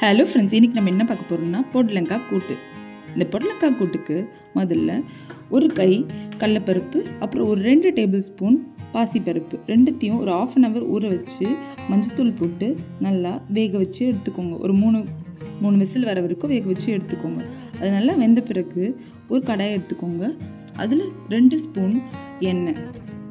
hello friends இன்றைக்கி நம்ம என்ன பார்க்க போகிறோம்னா பொடலங்காய் கூட்டு இந்த பொடலங்காய் கூட்டுக்கு முதல்ல ஒரு கை கடலப்பருப்பு அப்புறம் ஒரு ரெண்டு டேபிள் ஸ்பூன் பாசிப்பருப்பு ரெண்டுத்தையும் ஒரு ஆஃப் அன் ஹவர் ஊற வச்சு மஞ்சத்தூள் போட்டு நல்லா வேக வச்சு எடுத்துக்கோங்க ஒரு மூணு மூணு விசில் வர வரைக்கும் வேக வச்சு எடுத்துக்கோங்க அது நல்லா வெந்த பிறகு ஒரு கடாயை எடுத்துக்கோங்க அதில் ரெண்டு ஸ்பூன் எண்ணெய்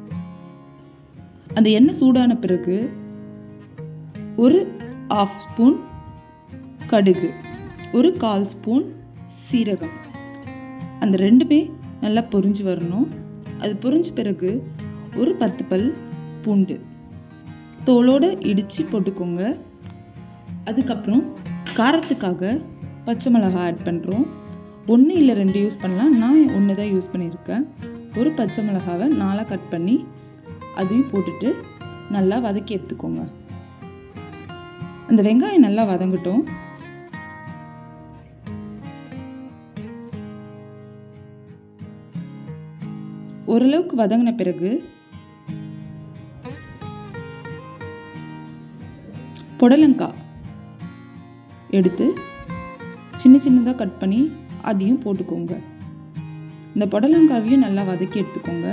அந்த எண்ணெய் சூடான பிறகு ஒரு ஆஃப் ஸ்பூன் கடுகு ஒரு கால் ஸ்பூன் சீரகம் அந்த ரெண்டுமே நல்லா பொரிஞ்சு வரணும் அது பொரிஞ்ச பிறகு ஒரு பத்து பல் பூண்டு தோலோடு இடித்து போட்டுக்கோங்க அதுக்கப்புறம் காரத்துக்காக பச்சை மிளகாய் ஆட் பண்ணுறோம் ஒன்று இல்லை ரெண்டு யூஸ் பண்ணலாம் நான் ஒன்று தான் யூஸ் பண்ணியிருக்கேன் ஒரு பச்சை மிளகாவை நாலாக கட் பண்ணி அதையும் போட்டுட்டு நல்லா வதக்கி எடுத்துக்கோங்க அந்த வெங்காயம் நல்லா வதங்கட்டும் ஓரளவுக்கு வதங்கின பிறகு புடலங்காய் எடுத்து சின்ன சின்னதாக கட் பண்ணி அதையும் போட்டுக்கோங்க இந்த புடலங்காவையும் நல்லா வதக்கி எடுத்துக்கோங்க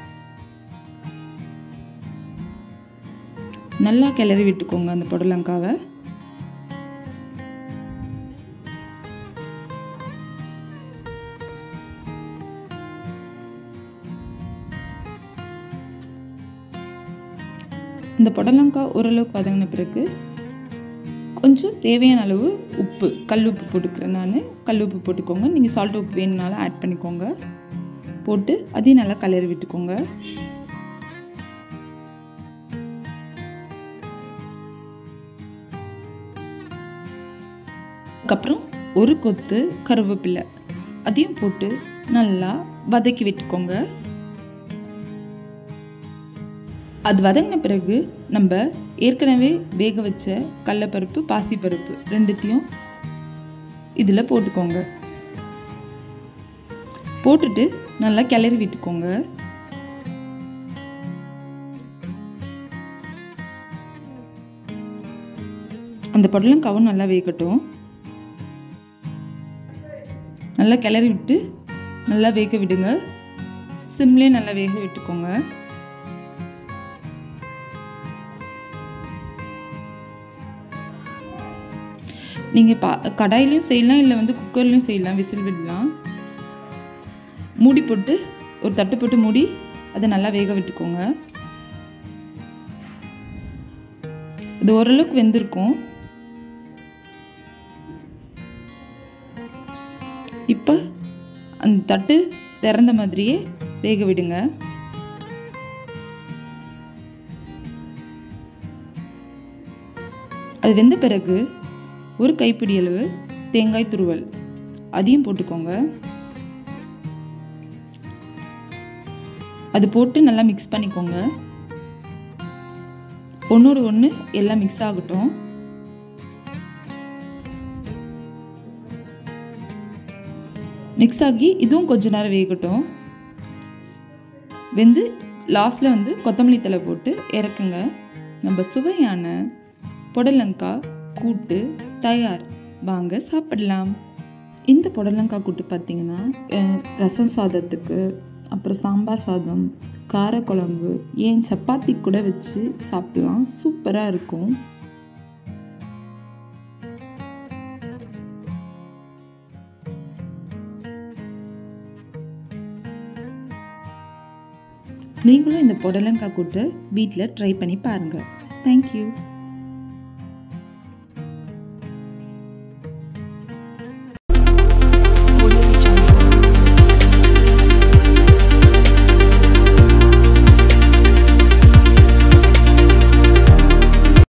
நல்லா கிளறி விட்டுக்கோங்க அந்த புடலங்காவை இந்த புடலங்காய் ஓரளவுக்கு வதங்கின பிறகு கொஞ்சம் தேவையான அளவு உப்பு கல் உப்பு போட்டுக்கிறேன் நான் கல் உப்பு போட்டுக்கோங்க நீங்கள் சால்ட் உப்பு வேணுனாலும் ஆட் பண்ணிக்கோங்க போட்டு அதையும் நல்லா கலரி விட்டுக்கோங்க அதுக்கப்புறம் ஒரு கொத்து கருவேப்பிலை அதையும் போட்டு நல்லா வதக்கி விட்டுக்கோங்க அது வதங்கின பிறகு நம்ம ஏற்கனவே வேக வச்ச கடலப்பருப்பு பாசிப்பருப்பு ரெண்டுத்தையும் இதில் போட்டுக்கோங்க போட்டுட்டு நல்லா கிளறி விட்டுக்கோங்க அந்த புடலங்காவும் நல்லா வேகட்டும் நல்லா கிளறி விட்டு நல்லா வேக விடுங்க சிம்லேயே நல்லா வேக விட்டுக்கோங்க நீங்கள் பா கடாயிலையும் செய்யலாம் இல்லை வந்து குக்கர்லேயும் செய்யலாம் விசில் விடலாம் மூடி போட்டு ஒரு தட்டு போட்டு மூடி அதை நல்லா வேக விட்டுக்கோங்க இது ஓரளவுக்கு வெந்திருக்கும் இப்போ அந்த தட்டு திறந்த மாதிரியே வேக விடுங்க அது வெந்த பிறகு ஒரு கைப்பிடி அளவு தேங்காய் துருவல் அதையும் போட்டுக்கோங்க அது போட்டு நல்லா மிக்ஸ் பண்ணிக்கோங்க ஒன்றோடு ஒன்று எல்லாம் மிக்ஸ் ஆகட்டும் மிக்ஸ் ஆகி இதுவும் கொஞ்ச நேரம் வேகட்டும் வெந்து லாஸ்ட்டில் வந்து கொத்தமல்லி தலை போட்டு இறக்குங்க நம்ம சுவையான புடலங்காய் கூட்டு தயார் வாங்க சாப்பிடலாம் இந்த புடலங்காய் கூட்டு பார்த்திங்கன்னா ரசம் சாதத்துக்கு அப்புறம் சாம்பார் சாதம் காரக்குழம்பு ஏன் சப்பாத்தி கூட வச்சு சாப்பிட்லாம் சூப்பராக இருக்கும் நீங்களும் இந்த புடலங்காய் கூட்டு வீட்டில் ட்ரை பண்ணி பாருங்கள் தேங்க்யூ